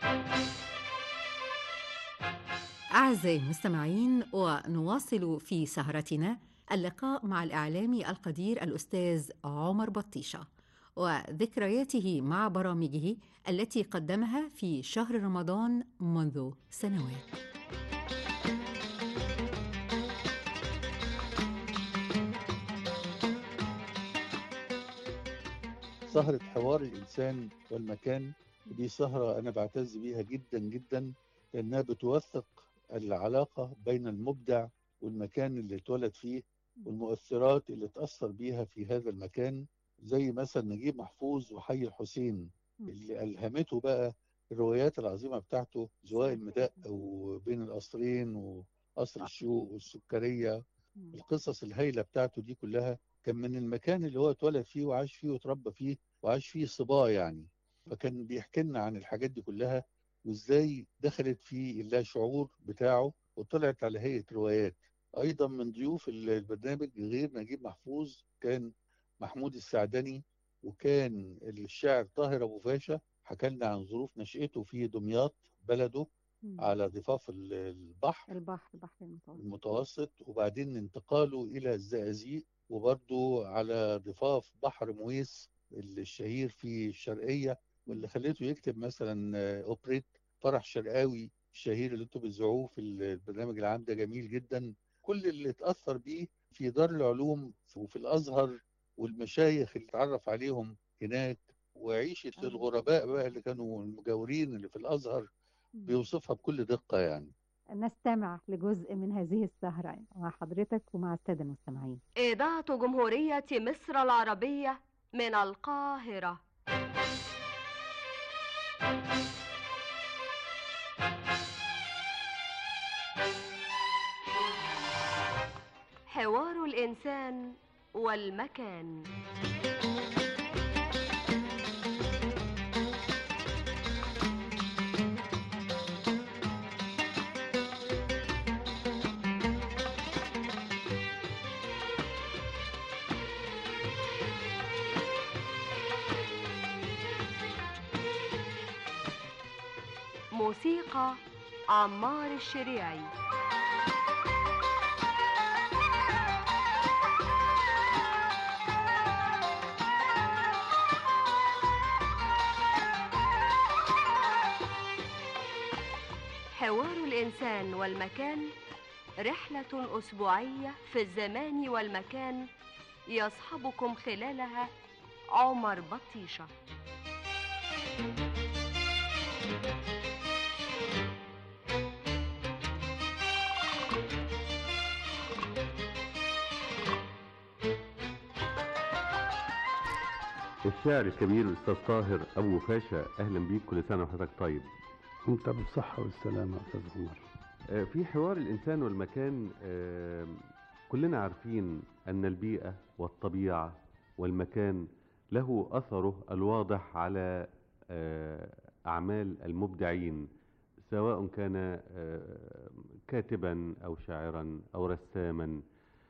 أعزائي المستمعين ونواصل في سهرتنا اللقاء مع الإعلامي القدير الأستاذ عمر بطيشة وذكرياته مع برامجه التي قدمها في شهر رمضان منذ سنوات سهرة حوار الإنسان والمكان دي سهرة أنا بعتز بيها جدا جدا لأنها بتوثق العلاقة بين المبدع والمكان اللي اتولد فيه والمؤثرات اللي اتأثر بيها في هذا المكان زي مثلا نجيب محفوظ وحي الحسين اللي ألهمته بقى الروايات العظيمة بتاعته زواء المداء وبين القصرين وقصر الشوق والسكرية القصص الهايلة بتاعته دي كلها كان من المكان اللي هو اتولد فيه وعاش فيه وتربى فيه وعاش فيه صباه يعني فكان بيحكي لنا عن الحاجات دي كلها وازاي دخلت في اللا شعور بتاعه وطلعت على هيئه روايات ايضا من ضيوف البرنامج غير نجيب محفوظ كان محمود السعدني وكان الشاعر طاهر ابو فاشا حكى لنا عن ظروف نشأته في دمياط بلده على ضفاف البحر البحر البحر المتوسط المتوسط وبعدين انتقاله الى الزقازيق وبرضه على ضفاف بحر مويس الشهير في الشرقيه واللي خليته يكتب مثلا اوبريت فرح شرقاوي الشهير اللي انتم بتذيعوه في البرنامج العام ده جميل جدا كل اللي اتاثر بيه في دار العلوم وفي الازهر والمشايخ اللي اتعرف عليهم هناك وعيشه الغرباء بقى اللي كانوا المجاورين اللي في الازهر بيوصفها بكل دقه يعني نستمع لجزء من هذه السهرة مع حضرتك ومع السادة المستمعين إذاعة جمهورية مصر العربية من القاهرة حوار الإنسان والمكان موسيقى عمار الشريعي حوار الإنسان والمكان رحلة أسبوعية في الزمان والمكان يصحبكم خلالها عمر بطيشه الشاعر الكبير الاستاذ طاهر ابو فاشا اهلا بيك كل سنه وحضرتك طيب انت بالصحه والسلامه يا استاذ عمر آه، في حوار الانسان والمكان آه، كلنا عارفين ان البيئه والطبيعه والمكان له اثره الواضح على آه، اعمال المبدعين سواء كان كاتبا او شاعرا او رساما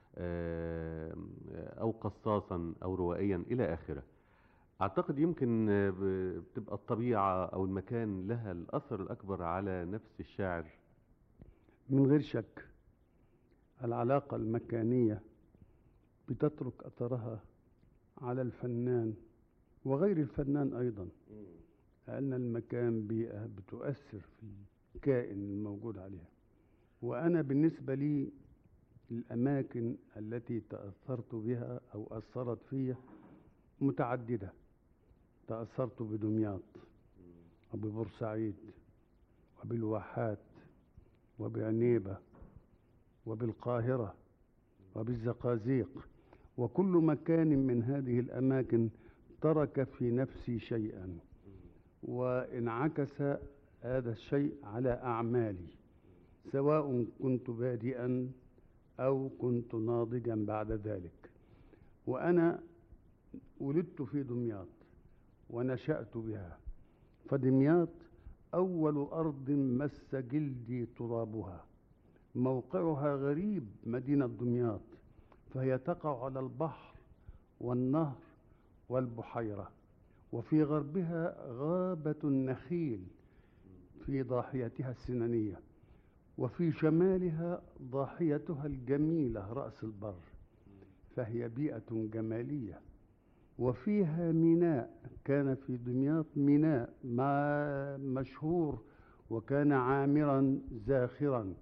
او قصاصا او روائيا الى اخره اعتقد يمكن بتبقى الطبيعه او المكان لها الاثر الاكبر على نفس الشاعر من غير شك العلاقه المكانيه بتترك اثرها على الفنان وغير الفنان ايضا لان المكان بيئه بتؤثر في الكائن الموجود عليها وانا بالنسبه لي الاماكن التي تاثرت بها او اثرت فيها متعدده تأثرت بدمياط وببورسعيد وبالواحات وبعنيبة وبالقاهرة وبالزقازيق وكل مكان من هذه الأماكن ترك في نفسي شيئا وانعكس هذا الشيء على أعمالي سواء كنت بادئا أو كنت ناضجا بعد ذلك وأنا ولدت في دمياط ونشأت بها فدمياط أول أرض مس جلدي ترابها موقعها غريب مدينة دمياط فهي تقع على البحر والنهر والبحيرة وفي غربها غابة النخيل في ضاحيتها السنانية وفي شمالها ضاحيتها الجميلة رأس البر فهي بيئة جمالية وفيها ميناء كان في دمياط ميناء ما مشهور وكان عامرا زاخرا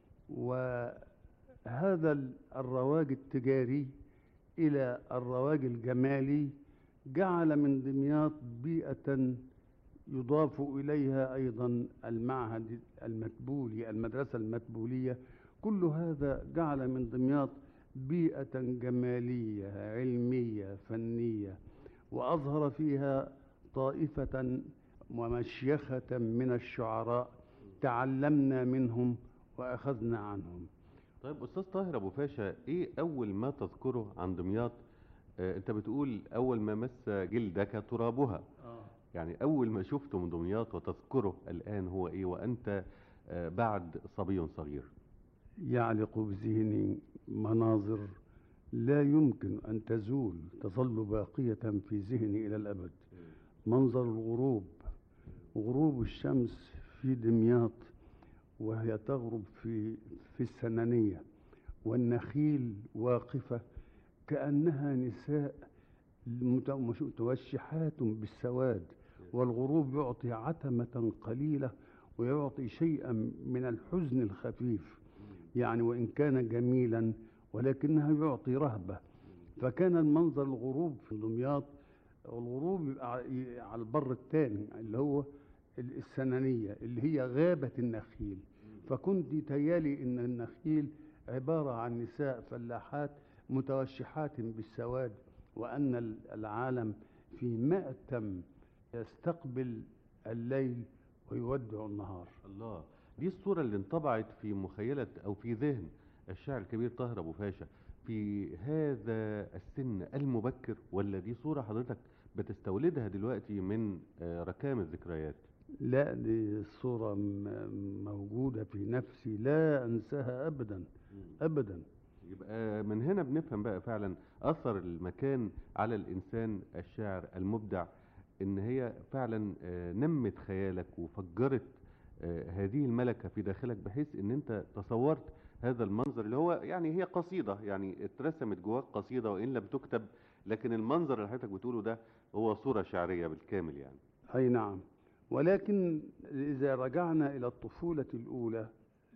وهذا الرواج التجاري إلى الرواج الجمالي جعل من دمياط بيئة يضاف إليها أيضا المعهد المتبولي المدرسة المتبولية كل هذا جعل من دمياط بيئة جمالية علمية فنية وأظهر فيها طائفة ومشيخة من الشعراء تعلمنا منهم وأخذنا عنهم طيب استاذ طاهر ابو فاشا ايه اول ما تذكره عن دمياط آه انت بتقول اول ما مس جلدك ترابها يعني اول ما شفته من دمياط وتذكره الان هو ايه وانت آه بعد صبي صغير يعلق بذهني مناظر لا يمكن أن تزول تظل باقية في ذهني إلى الأبد منظر الغروب غروب الشمس في دمياط وهي تغرب في في السنانية والنخيل واقفة كأنها نساء مت- متوشحات بالسواد والغروب يعطي عتمة قليلة ويعطي شيئا من الحزن الخفيف يعني وإن كان جميلا ولكنها يعطي رهبة فكان المنظر الغروب في دمياط الغروب يبقى ع- على البر الثاني اللي هو ال- السنانية اللي هي غابة النخيل فكنت تيالي إن النخيل عبارة عن نساء فلاحات متوشحات بالسواد وأن ال- العالم في مأتم يستقبل الليل ويودع النهار الله دي الصورة اللي انطبعت في مخيلة أو في ذهن الشاعر الكبير طاهر أبو فاشا في هذا السن المبكر ولا دي صورة حضرتك بتستولدها دلوقتي من آه، ركام الذكريات لا دي صورة م- موجودة في نفسي لا أنساها أبدا أبدا يبقى من هنا بنفهم بقى فعلا أثر المكان على الإنسان الشاعر المبدع إن هي فعلا آه، نمت خيالك وفجرت آه، هذه الملكة في داخلك بحيث إن أنت تصورت هذا المنظر اللي هو يعني هي قصيدة يعني اترسمت جواك قصيدة وإن لم تكتب لكن المنظر اللي حضرتك بتقوله ده هو صورة شعرية بالكامل يعني أي نعم ولكن إذا رجعنا إلى الطفولة الأولى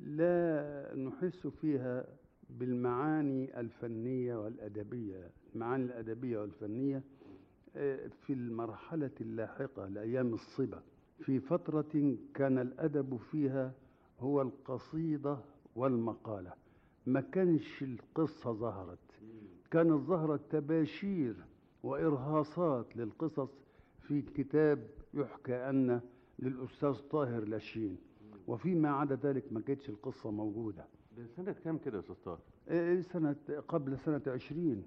لا نحس فيها بالمعاني الفنية والأدبية المعاني الأدبية والفنية آه، في المرحلة اللاحقة لأيام الصبا في فترة كان الأدب فيها هو القصيدة والمقالة ما كانش القصة ظهرت كانت ظهرت تباشير وإرهاصات للقصص في كتاب يحكى أن للأستاذ طاهر لاشين وفيما عدا ذلك ما كانتش القصة موجودة ده سنة كام كده يا أستاذ طاهر؟ إيه سنة قبل سنة عشرين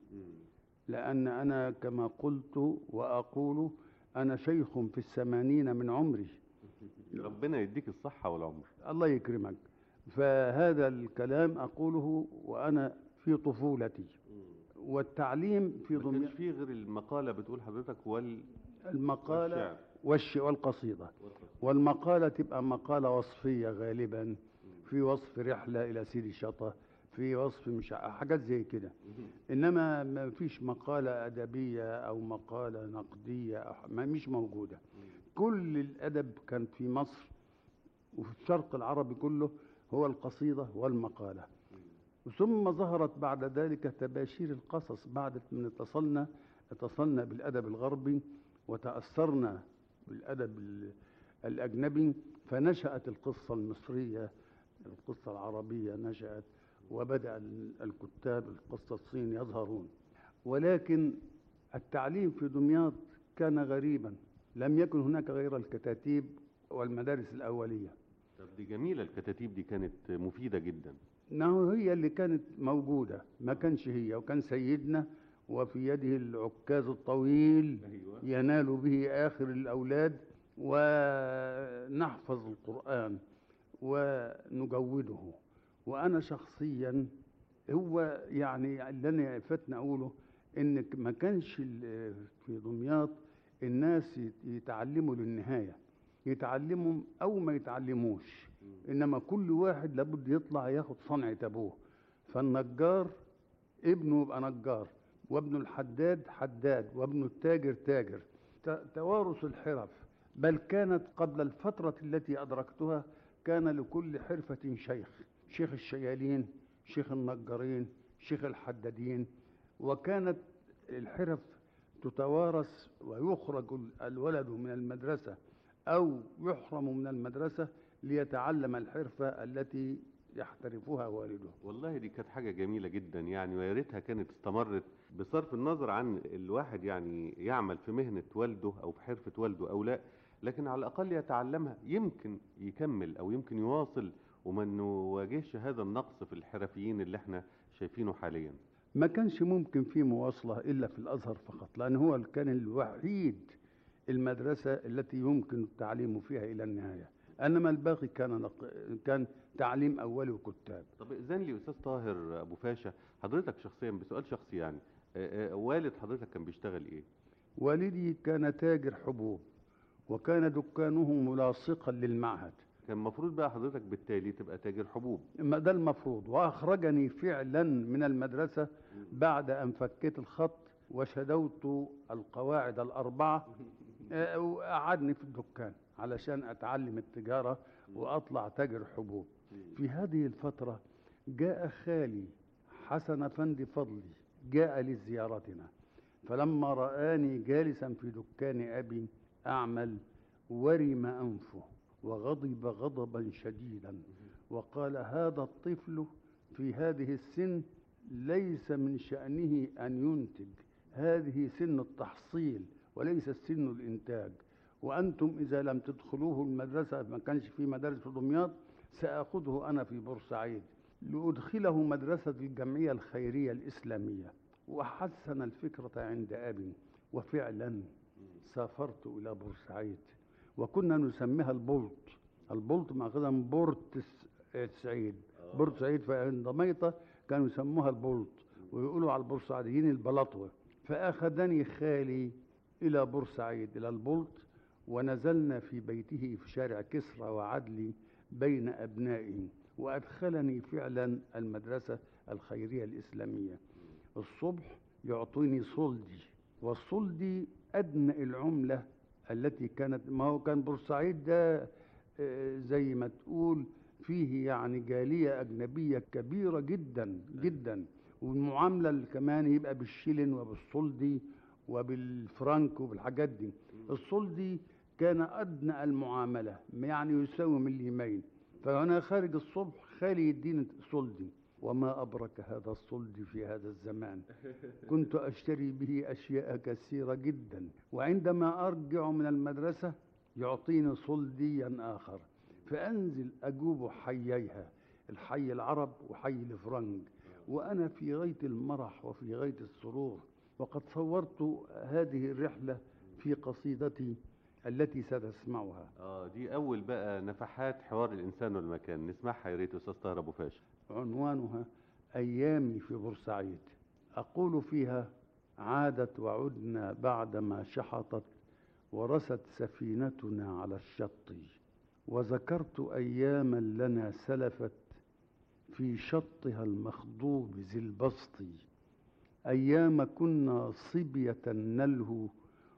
لأن أنا كما قلت وأقول أنا شيخ في الثمانين من عمري ربنا يديك الصحة والعمر الله يكرمك فهذا الكلام أقوله وأنا في طفولتي والتعليم في ما كانش ضمن فيه غير المقالة بتقول حضرتك وال المقالة والشعر. والش والقصيدة والمقالة تبقى مقالة وصفية غالبا في وصف رحلة إلى سيدي الشطة في وصف مش ع- حاجات زي كده إنما ما فيش مقالة أدبية أو مقالة نقدية أو ح- ما مش موجودة كل الأدب كان في مصر وفي الشرق العربي كله هو القصيدة والمقالة ثم ظهرت بعد ذلك تباشير القصص بعد من اتصلنا اتصلنا بالأدب الغربي وتأثرنا بالأدب ال- الأجنبي فنشأت القصة المصرية القصة العربية نشأت وبدأ ال- الكتاب القصة الصين يظهرون ولكن التعليم في دمياط كان غريبا لم يكن هناك غير الكتاتيب والمدارس الأولية طب دي جميلة الكتاتيب دي كانت مفيدة جدا انه هي اللي كانت موجوده ما كانش هي وكان سيدنا وفي يده العكاز الطويل أيوة. ينال به اخر الاولاد ونحفظ القران ونجوده وانا شخصيا هو يعني اللي انا فاتني اقوله ان ما كانش ال- في دمياط الناس يت- يتعلموا للنهايه يتعلمهم او ما يتعلموش انما كل واحد لابد يطلع ياخد صنعة ابوه فالنجار ابنه يبقى نجار وابن الحداد حداد وابن التاجر تاجر ت- توارث الحرف بل كانت قبل الفترة التي أدركتها كان لكل حرفة شيخ شيخ الشيالين شيخ النجارين شيخ الحدادين وكانت الحرف تتوارث ويخرج الولد من المدرسة أو يحرم من المدرسة ليتعلم الحرفة التي يحترفها والده والله دي كانت حاجة جميلة جدا يعني ويا ريتها كانت استمرت بصرف النظر عن الواحد يعني يعمل في مهنة والده أو في حرفة والده أو لا لكن على الأقل يتعلمها يمكن يكمل أو يمكن يواصل وما نواجهش هذا النقص في الحرفيين اللي احنا شايفينه حاليا ما كانش ممكن في مواصلة إلا في الأزهر فقط لأن هو كان الوحيد المدرسة التي يمكن التعليم فيها إلى النهاية انما الباقي كان نق... كان تعليم اولي وكتاب طب اذن لي استاذ طاهر ابو فاشا حضرتك شخصيا بسؤال شخصي يعني آه، آه، والد حضرتك كان بيشتغل ايه والدي كان تاجر حبوب وكان دكانه ملاصقا للمعهد كان المفروض بقى حضرتك بالتالي تبقى تاجر حبوب ما ده المفروض واخرجني فعلا من المدرسه بعد ان فكيت الخط وشدوت القواعد الاربعه آه، وقعدني في الدكان علشان اتعلم التجاره واطلع تاجر حبوب في هذه الفتره جاء خالي حسن افندي فضلي جاء لزيارتنا فلما رآني جالسا في دكان أبي أعمل ورم أنفه وغضب غضبا شديدا وقال هذا الطفل في هذه السن ليس من شأنه أن ينتج هذه سن التحصيل وليس سن الإنتاج وأنتم إذا لم تدخلوه المدرسة ما كانش في مدارس في دمياط سأخذه أنا في بورسعيد لأدخله مدرسة الجمعية الخيرية الإسلامية وحسن الفكرة عند أبي وفعلا سافرت إلى بورسعيد وكنا نسميها البلط البلط مأخذها من بورت س- سعيد بورسعيد فعند ميطة كانوا يسموها البلط ويقولوا على البورسعيديين البلطوة فأخذني خالي إلى بورسعيد إلى البلط ونزلنا في بيته في شارع كسرى وعدلي بين أبنائي وأدخلني فعلا المدرسة الخيرية الإسلامية الصبح يعطيني صلدي والصلدي أدنى العملة التي كانت ما هو كان بورسعيد ده آه، زي ما تقول فيه يعني جالية أجنبية كبيرة جدا جدا والمعاملة اللي كمان يبقى بالشيلن وبالصلدي وبالفرنك وبالحاجات دي الصلدي كان أدنى المعاملة يعني يساوي مليمين فأنا خارج الصبح خالي يديني صلدي وما أبرك هذا الصلد في هذا الزمان كنت أشتري به أشياء كثيرة جدا وعندما أرجع من المدرسة يعطيني صلديا آخر فأنزل أجوب حييها الحي العرب وحي الفرنج وأنا في غاية المرح وفي غاية السرور وقد صورت هذه الرحلة في قصيدتي التي ستسمعها اه دي اول بقى نفحات حوار الانسان والمكان نسمعها يا ريت استاذ طاهر ابو فاشا عنوانها أيامي في بورسعيد أقول فيها عادت وعدنا بعدما شحطت ورست سفينتنا على الشط وذكرت أياما لنا سلفت في شطها المخضوب ذي البسط أيام كنا صبية نلهو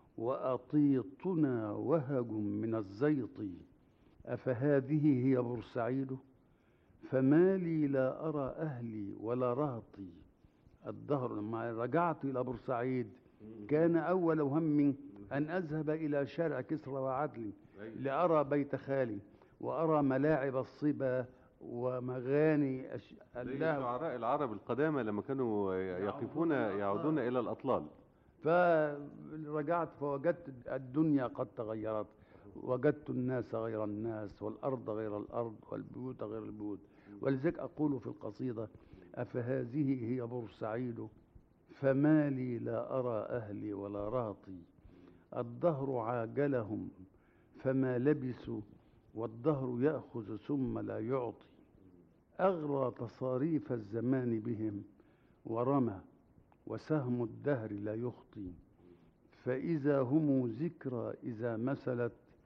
وأطيطنا وهج من الزيط أفهذه هي بورسعيد فما لي لا أرى أهلي ولا رهطي الدهر لما رجعت إلى بورسعيد كان أول هم أن أذهب إلى شارع كسرى وعدلي لأرى بيت خالي وأرى ملاعب الصبا ومغاني أش... زي اللهو شعراء العرب القدامى لما كانوا يقفون يعودون الى الاطلال فرجعت فوجدت الدنيا قد تغيرت وجدت الناس غير الناس والأرض غير الأرض والبيوت غير البيوت ولذلك أقول في القصيدة أفهذه هي بورسعيد فما لي لا أرى أهلي ولا راطي الدهر عاجلهم فما لبثوا والدهر يأخذ ثم لا يعطي أغرى تصاريف الزمان بهم ورمى وسهم الدهر لا يخطي فإذا هم ذكرى إذا مثلت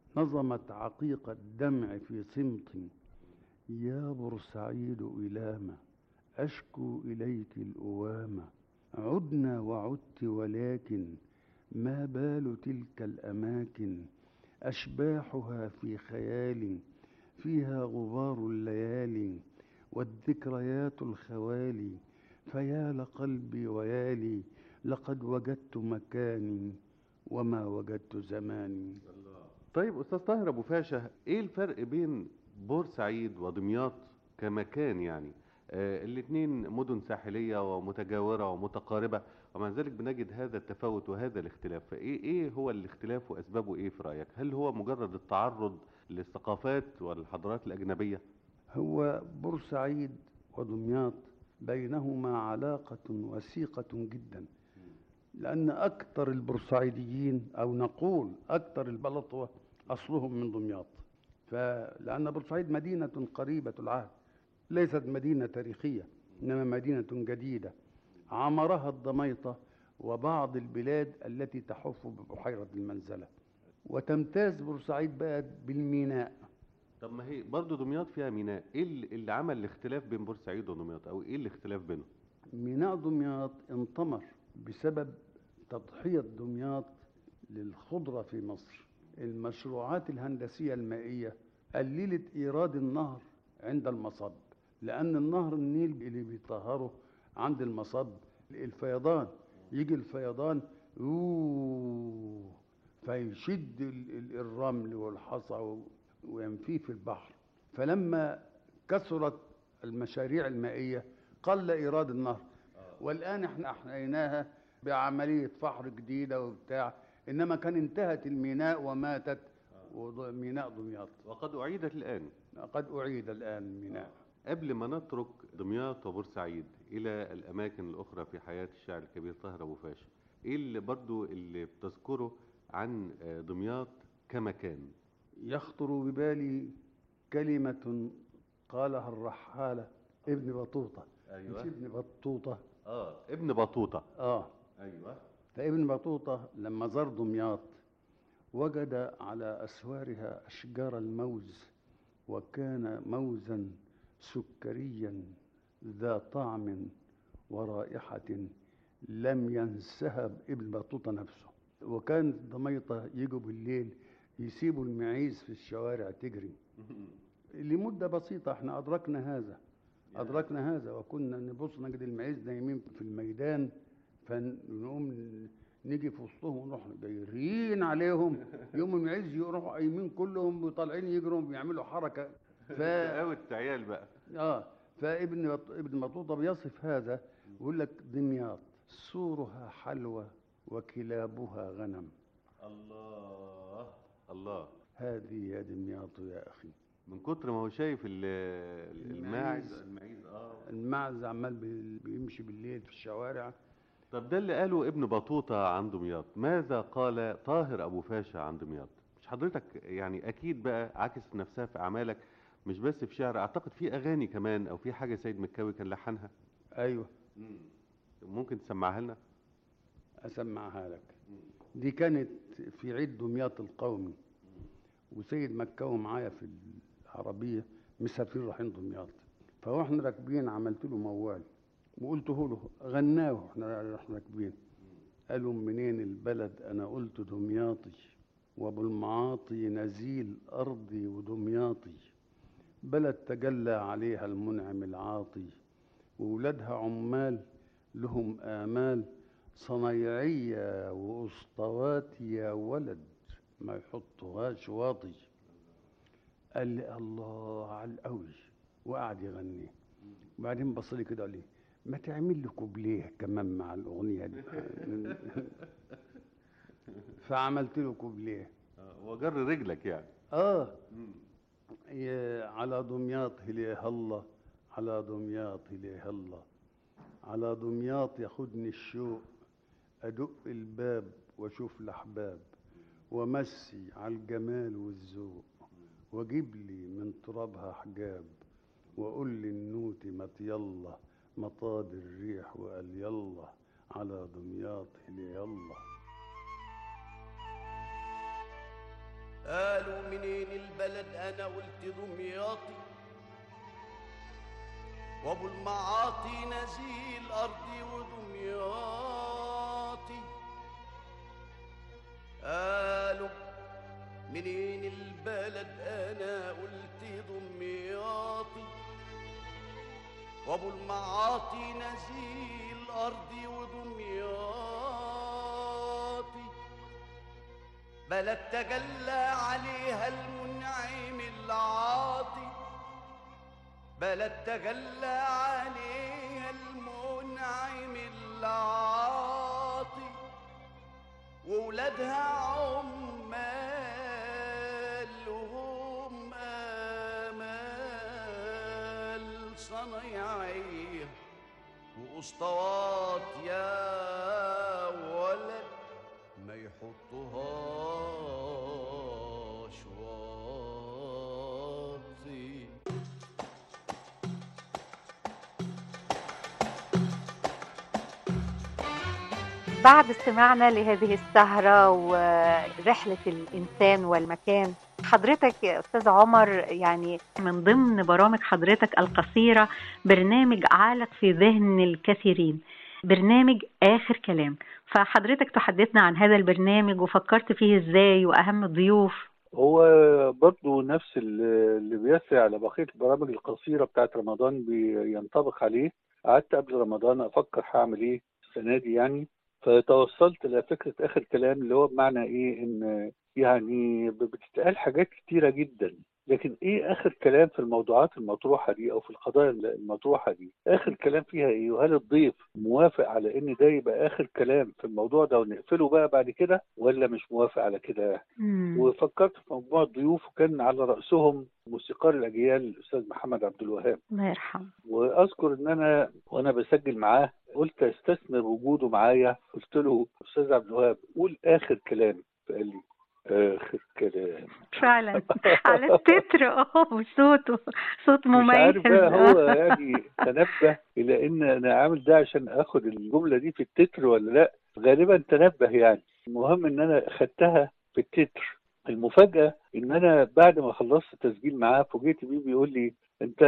نظمت عقيق الدمع في صمت يا بورسعيد إلامة أشكو إليك الأوامة عدنا وعدت ولكن ما بال تلك الأماكن أشباحها في خيال فيها غبار الليالي والذكريات الخوالي فيا لقلبي ويالي لقد وجدت مكاني وما وجدت زماني طيب استاذ طاهر ابو فاشا ايه الفرق بين بورسعيد ودمياط كمكان يعني آه الاثنين مدن ساحليه ومتجاوره ومتقاربه ومع ذلك بنجد هذا التفاوت وهذا الاختلاف فايه ايه هو الاختلاف واسبابه ايه في رايك هل هو مجرد التعرض للثقافات والحضارات الاجنبيه هو بورسعيد ودمياط بينهما علاقة وثيقة جدا لأن أكثر البورسعيديين أو نقول أكثر البلطوة أصلهم من دمياط فلأن بورسعيد مدينة قريبة العهد ليست مدينة تاريخية إنما مدينة جديدة عمرها الضميطة وبعض البلاد التي تحف ببحيرة المنزلة وتمتاز بورسعيد بقى بالميناء طب ما هي برضه دمياط فيها ميناء ايه اللي اللي عمل الاختلاف بين بورسعيد ودمياط او ايه الاختلاف بينهم ميناء دمياط انطمر بسبب تضحية دمياط للخضرة في مصر المشروعات الهندسية المائية قللت إيراد النهر عند المصب لأن النهر النيل اللي بيطهره عند المصب الفيضان يجي الفيضان أوه فيشد ال- ال- الرمل والحصى و- وينفيه في البحر فلما كثرت المشاريع المائية قل إيراد النهر والآن احنا أحييناها بعملية فحر جديدة وبتاع إنما كان انتهت الميناء وماتت وض- ميناء دمياط وقد اعيدت الان قد أعيد الآن الميناء قبل ما نترك دمياط وبورسعيد الى الاماكن الاخرى في حياه الشاعر الكبير طاهر ابو فاشا ايه اللي برضو اللي بتذكره عن آه، دمياط كمكان يخطر ببالي كلمة قالها الرحالة ابن بطوطة مش ابن بطوطة اه ابن بطوطه آه ايوه فابن بطوطة لما زار دمياط وجد على أسوارها أشجار الموز وكان موزا سكريا ذا طعم ورائحة لم ينسها ابن بطوطة نفسه وكان دميطة يجوا بالليل يسيبوا المعيز في الشوارع تجري لمدة بسيطة احنا أدركنا هذا أدركنا هذا وكنا نبص نجد المعيز نايمين في الميدان فنقوم نيجي في وسطهم ونروح جايرين عليهم يوم المعيز يروحوا قايمين كلهم وطالعين يجروا بيعملوا حركة ف... قوي عيال بقى اه فابن بط- ابن بطوطه بيصف هذا يقول لك دمياط سورها حلوى وكلابها غنم الله الله هذه يا دمياط يا اخي من كتر ما هو شايف ال- الماعز المعيز. المعيز اه المعز عمال بي- بيمشي بالليل في الشوارع طب ده اللي قاله ابن بطوطة عن دمياط ماذا قال طاهر أبو فاشا عن دمياط مش حضرتك يعني أكيد بقى عاكس نفسها في أعمالك مش بس في شعر أعتقد في أغاني كمان أو في حاجة سيد مكاوي كان لحنها ايوه ممكن تسمعها لنا اسمعها لك دي كانت في عيد دمياط القومي وسيد مكاوي معايا في العربيه مسافرين رايحين دمياط فواحنا راكبين عملت له موال وقلته له غناه واحنا احنا راكبين قالوا منين البلد انا قلت دمياطي وابو المعاطي نزيل ارضي ودمياطي بلد تجلى عليها المنعم العاطي وولادها عمال لهم آمال صنايعية وأسطوات يا ولد ما يحطوهاش واطي قال لي الله على القوي وقعد يغني وبعدين بص لي كده قال لي ما تعمل لي كوبليه كمان مع الأغنية دي فعملت له كوبليه وجر رجلك يعني اه يا على دمياط هلي هلا على دمياط هلي هلا على دمياط ياخدني الشوق ادق الباب واشوف الاحباب وامسي على الجمال والذوق واجيب لي من ترابها حجاب واقول للنوتي ما يلا مطاد الريح وقال يلا على دمياط هلي يلا قالوا منين البلد انا قلت دمياطي وابو المعاطي نزيل ارضي ودمياطي قالوا منين البلد انا قلت دمياطي وابو المعاطي نزيل ارضي ودمياطي بلد تجلى عليها المنعم العاطي بلد تجلى عليها المنعم العاطي وولادها عمال وهم آمال صنايعية وأسطوات يا ولد ما يحطوهاش واطي بعد استماعنا لهذه السهرة ورحلة الإنسان والمكان حضرتك يا أستاذ عمر يعني من ضمن برامج حضرتك القصيرة برنامج عالق في ذهن الكثيرين برنامج آخر كلام فحضرتك تحدثنا عن هذا البرنامج وفكرت فيه إزاي وأهم الضيوف هو برضه نفس اللي اللي بيسري على بقية البرامج القصيرة بتاعت رمضان بينطبق عليه قعدت قبل رمضان أفكر هعمل إيه السنة دي يعني فتوصلت لفكرة آخر كلام اللي هو بمعنى إيه إن يعني بتتقال حاجات كتيرة جدا لكن ايه اخر كلام في الموضوعات المطروحه دي او في القضايا المطروحه دي اخر كلام فيها ايه وهل الضيف موافق على ان ده يبقى اخر كلام في الموضوع ده ونقفله بقى بعد كده ولا مش موافق على كده وفكرت في موضوع الضيوف وكان على راسهم موسيقار الاجيال الاستاذ محمد عبد الوهاب الله يرحمه واذكر ان انا وانا بسجل معاه قلت استثمر وجوده معايا قلت له استاذ عبد الوهاب قول اخر كلام فقال لي اخر كلام فعلا على التتر اه وصوته صوت مش مميز عارف بقى هو يعني تنبه الى ان انا عامل ده عشان اخد الجمله دي في التتر ولا لا غالبا تنبه يعني المهم ان انا خدتها في التتر المفاجاه ان انا بعد ما خلصت التسجيل معاه فوجئت بيه بيقول لي انت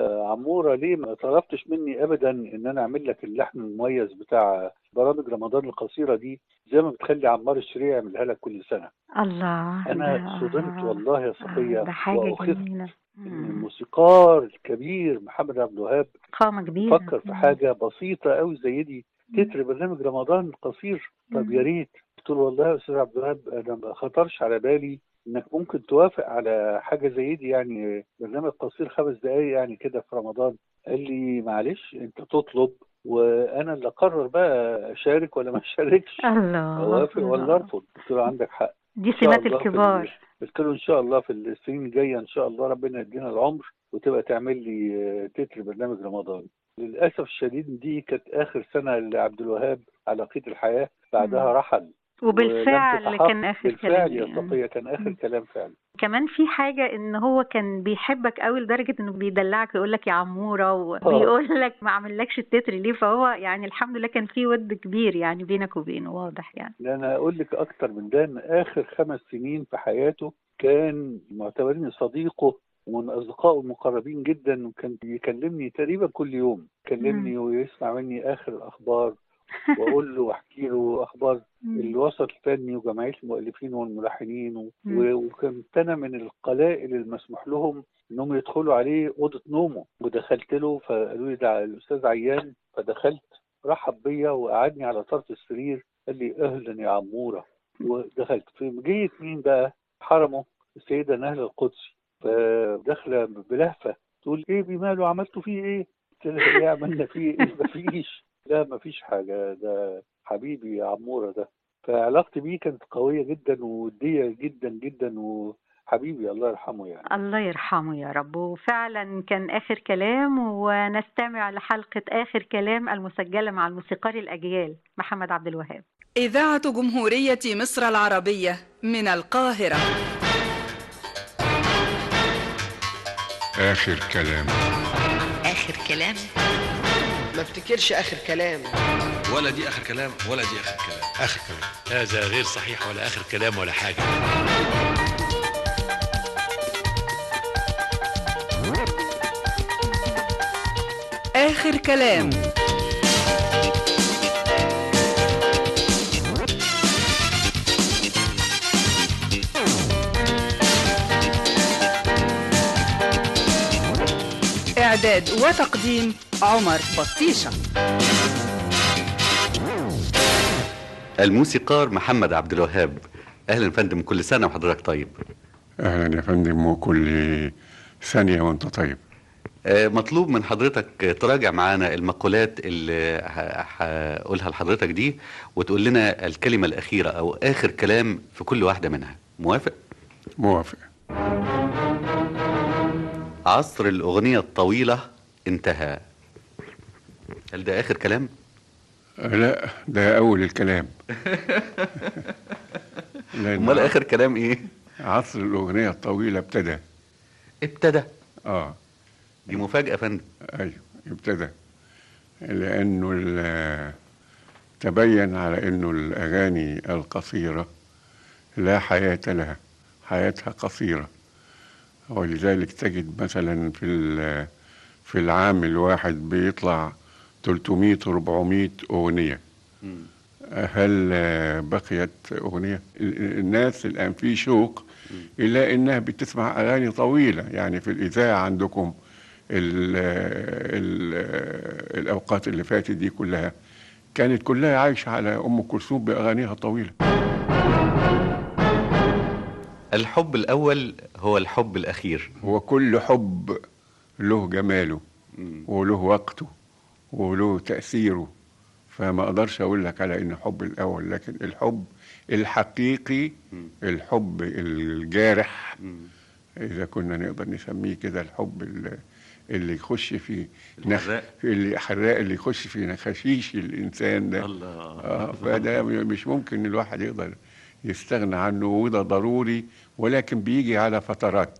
عموره ليه ما طلبتش مني ابدا ان انا اعمل لك اللحن المميز بتاع برامج رمضان القصيره دي زي ما بتخلي عمار الشريع يعملها لك كل سنه الله انا ده- صدمت والله يا صفيه ده حاجة واخفت جميلة ان مم. الموسيقار الكبير محمد عبد الوهاب قامة كبيرة فكر في مم. حاجه بسيطه قوي زي دي تتر برنامج رمضان قصير طب يا ريت قلت له والله يا استاذ عبد الوهاب انا ما خطرش على بالي انك ممكن توافق على حاجه زي دي يعني برنامج قصير خمس دقائق يعني كده في رمضان قال لي معلش انت تطلب وانا اللي اقرر بقى اشارك ولا ما اشاركش الله اوافق ولا الله. ارفض قلت له عندك حق دي إن شاء سمات الله في الكبار ال- قلت له ان شاء الله في السنين الجايه ان شاء الله ربنا يدينا العمر وتبقى تعمل لي آه، تتر برنامج رمضان للاسف الشديد دي كانت اخر سنه لعبد الوهاب على قيد الحياه بعدها مم. رحل وبالفعل ولم تتحقق. كان آخر بالفعل كلام يا صفيه كان اخر مم. كلام فعلا كمان في حاجة ان هو كان بيحبك قوي لدرجة انه بيدلعك ويقول لك يا عمورة وبيقول لك ما عملكش التتر ليه فهو يعني الحمد لله كان في ود كبير يعني بينك وبينه واضح يعني ده انا اقول لك اكتر من ده ان اخر خمس سنين في حياته كان معتبرني صديقه ومن اصدقائه المقربين جدا وكان بيكلمني تقريبا كل يوم يكلمني ويسمع مني اخر الاخبار واقول له واحكي له اخبار الوسط الفني وجمعيه المؤلفين والملحنين و- مم. و- وكنت انا من القلائل المسموح لهم انهم يدخلوا عليه اوضه نومه ودخلت له فقالوا لي ده الاستاذ عيان فدخلت رحب بيا وقعدني على طرف السرير قال لي اهلا يا عموره ودخلت في جيت مين بقى حرمه السيده نهله القدسي فداخله بلهفه تقول ايه بماله عملتوا فيه ايه؟ قلت لها ايه عملنا فيه ايه؟ مفيش لا مفيش حاجه ده حبيبي يا عموره ده فعلاقتي بيه كانت قويه جدا ووديه جدا جدا وحبيبي الله يرحمه يعني الله يرحمه يا رب وفعلا كان آخر كلام ونستمع لحلقة آخر كلام المسجلة مع الموسيقار الأجيال محمد عبد الوهاب إذاعة جمهورية مصر العربية من القاهرة آخر كلام آخر كلام ما افتكرش اخر كلام ولا دي اخر كلام ولا دي اخر كلام آخر كلام هذا غير صحيح ولا آخر كلام ولا حاجة آخر كلام إعداد وتقديم عمر بطيشة الموسيقار محمد عبد الوهاب اهلا فندم كل سنه وحضرتك طيب اهلا يا فندم وكل ثانيه وانت طيب آه، مطلوب من حضرتك تراجع معانا المقولات اللي ه- هقولها لحضرتك دي وتقول لنا الكلمه الاخيره او اخر كلام في كل واحده منها موافق موافق عصر الاغنيه الطويله انتهى هل ده اخر كلام لا ده اول الكلام لأن امال اخر كلام ايه عصر الاغنيه الطويله ابتدى ابتدى اه دي مفاجاه يا فندم ايوه ابتدى لانه ال- تبين على انه الاغاني القصيره لا حياه لها حياتها قصيره ولذلك تجد مثلا في ال- في العام الواحد بيطلع 300 400 اغنيه هل آه، بقيت أغنية ال- الناس الآن في شوق إلا إنها بتسمع أغاني طويلة يعني في الإذاعة عندكم ال ال الأوقات اللي فاتت دي كلها كانت كلها عايشة على أم كلثوم بأغانيها الطويلة الحب الاول هو الحب الاخير هو كل حب له جماله وله وقته وله تأثيره فما أقدرش أقول لك على إن حب الأول لكن الحب الحقيقي الحب الجارح إذا كنا نقدر نسميه كده الحب ال- اللي يخش في نخ... اللي حراق اللي يخش في نخاشيش الإنسان ده الله آه فده مش ممكن الواحد يقدر يستغنى عنه وده ضروري ولكن بيجي على فترات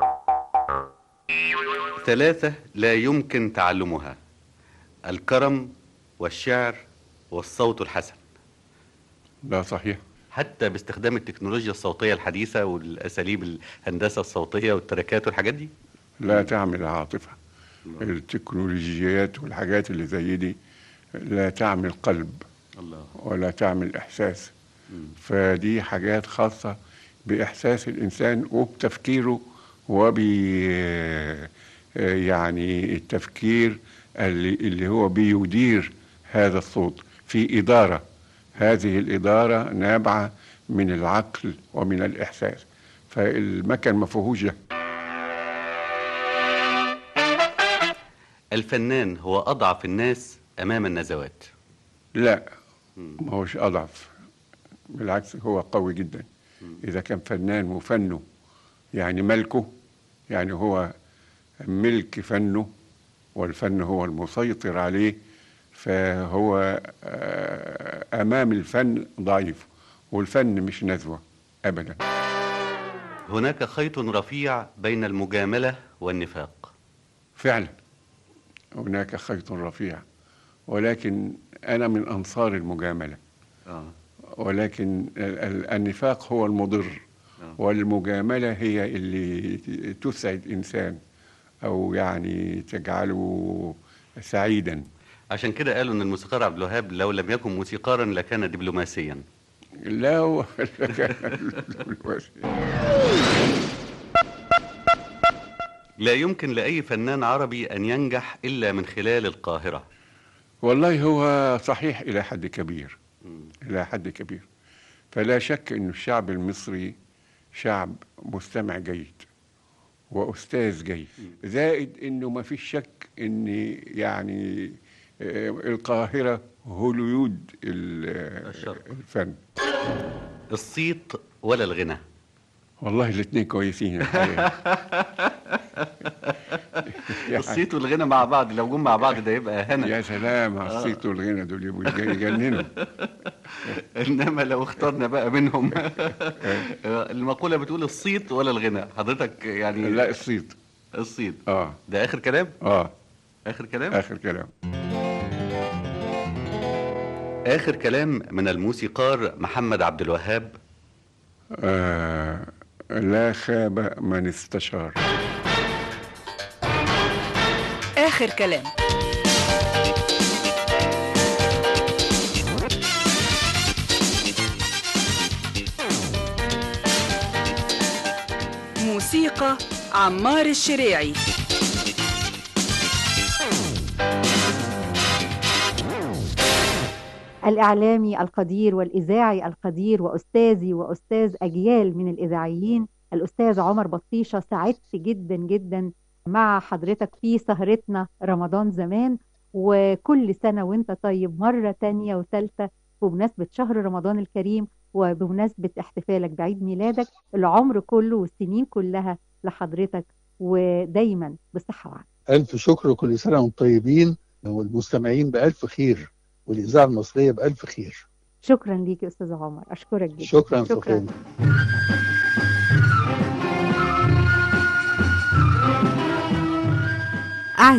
ثلاثة لا يمكن تعلمها الكرم والشعر والصوت الحسن ده صحيح حتى باستخدام التكنولوجيا الصوتية الحديثة والأساليب الهندسة الصوتية والتركات والحاجات دي لا تعمل عاطفة التكنولوجيات والحاجات اللي زي دي لا تعمل قلب الله ولا تعمل إحساس فدي حاجات خاصة بإحساس الإنسان وبتفكيره وب يعني التفكير اللي, اللي هو بيدير هذا الصوت في إدارة هذه الإدارة نابعة من العقل ومن الإحساس فالمكن ما فيهوش ده الفنان هو أضعف الناس أمام النزوات لا ما هوش أضعف بالعكس هو قوي جدا إذا كان فنان وفنه يعني ملكه يعني هو ملك فنه والفن هو المسيطر عليه فهو آه، أمام الفن ضعيف والفن مش نزوة أبدا هناك خيط رفيع بين المجاملة والنفاق فعلا هناك خيط رفيع ولكن أنا من أنصار المجاملة آه. ولكن ال- ال- النفاق هو المضر والمجاملة هي اللي ت- تسعد إنسان أو يعني تجعله سعيدا عشان كده قالوا ان الموسيقار عبد الوهاب لو لم يكن موسيقارا لكان دبلوماسيا لا هو لا يمكن لأي فنان عربي أن ينجح إلا من خلال القاهرة والله هو صحيح إلى حد كبير إلى حد كبير فلا شك أن الشعب المصري شعب مستمع جيد وأستاذ جيد زائد أنه ما فيش شك أن يعني آه، القاهرة هوليود ال- الفن الصيت ولا الغنى والله الاثنين كويسين الحقيقة. يعني- الصيت والغنى مع بعض لو جم مع بعض ده يبقى هنا يا سلام على الصيت والغنى دول يبقوا يج- يجننوا انما لو اخترنا بقى منهم المقولة بتقول الصيت ولا الغنى حضرتك يعني لا الصيت الصيت اه ده اخر كلام اه اخر كلام اخر كلام اخر كلام من الموسيقار محمد عبد الوهاب آه لا خاب من استشار آخر كلام موسيقى عمار الشريعي الإعلامي القدير والإذاعي القدير وأستاذي وأستاذ أجيال من الإذاعيين الأستاذ عمر بطيشة سعدت جدا جدا مع حضرتك في سهرتنا رمضان زمان وكل سنة وانت طيب مرة تانية وتالتة بمناسبة شهر رمضان الكريم وبمناسبة احتفالك بعيد ميلادك العمر كله والسنين كلها لحضرتك ودايما بصحة وعافية ألف شكر وكل سنة وانتم طيبين والمستمعين بألف خير والإذاعة المصرية بألف خير شكرا ليك يا أستاذ عمر أشكرك جدا شكرا, شكرا.